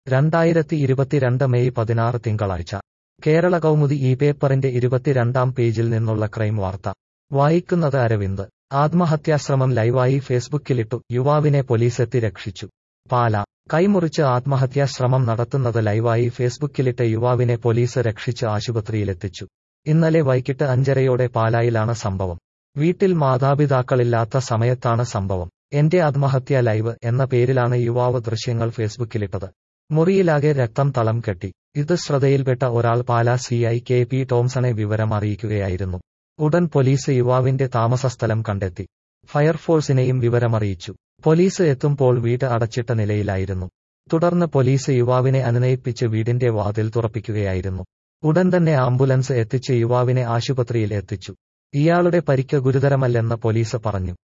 രണ്ടായിരത്തി ഇരുപത്തിരണ്ട് മെയ് പതിനാറ് തിങ്കളാഴ്ച കേരള കൗമുദി ഈ പേപ്പറിന്റെ ഇരുപത്തിരണ്ടാം പേജിൽ നിന്നുള്ള ക്രൈം വാർത്ത വായിക്കുന്നത് അരവിന്ദ് ആത്മഹത്യാശ്രമം ലൈവായി ഫേസ്ബുക്കിലിട്ടു യുവാവിനെ പോലീസെത്തി രക്ഷിച്ചു പാല കൈമുറിച്ച് ആത്മഹത്യാശ്രമം നടത്തുന്നത് ലൈവായി ഫേസ്ബുക്കിലിട്ട യുവാവിനെ പോലീസ് രക്ഷിച്ച് ആശുപത്രിയിലെത്തിച്ചു ഇന്നലെ വൈകിട്ട് അഞ്ചരയോടെ പാലായിലാണ് സംഭവം വീട്ടിൽ മാതാപിതാക്കളില്ലാത്ത സമയത്താണ് സംഭവം എന്റെ ആത്മഹത്യ ലൈവ് എന്ന പേരിലാണ് യുവാവ് ദൃശ്യങ്ങൾ ഫേസ്ബുക്കിലിട്ടത് മുറിയിലാകെ രക്തം തളം കെട്ടി ഇത് ശ്രദ്ധയിൽപ്പെട്ട ഒരാൾ പാലാ സിഐ കെ പി ടോംസണെ വിവരം അറിയിക്കുകയായിരുന്നു ഉടൻ പോലീസ് യുവാവിന്റെ താമസസ്ഥലം കണ്ടെത്തി ഫയർഫോഴ്സിനെയും വിവരമറിയിച്ചു പോലീസ് എത്തുമ്പോൾ വീട് അടച്ചിട്ട നിലയിലായിരുന്നു തുടർന്ന് പോലീസ് യുവാവിനെ അനുനയിപ്പിച്ച് വീടിന്റെ വാതിൽ തുറപ്പിക്കുകയായിരുന്നു ഉടൻ തന്നെ ആംബുലൻസ് എത്തിച്ച് യുവാവിനെ ആശുപത്രിയിൽ എത്തിച്ചു ഇയാളുടെ പരിക്ക് ഗുരുതരമല്ലെന്ന് പോലീസ് പറഞ്ഞു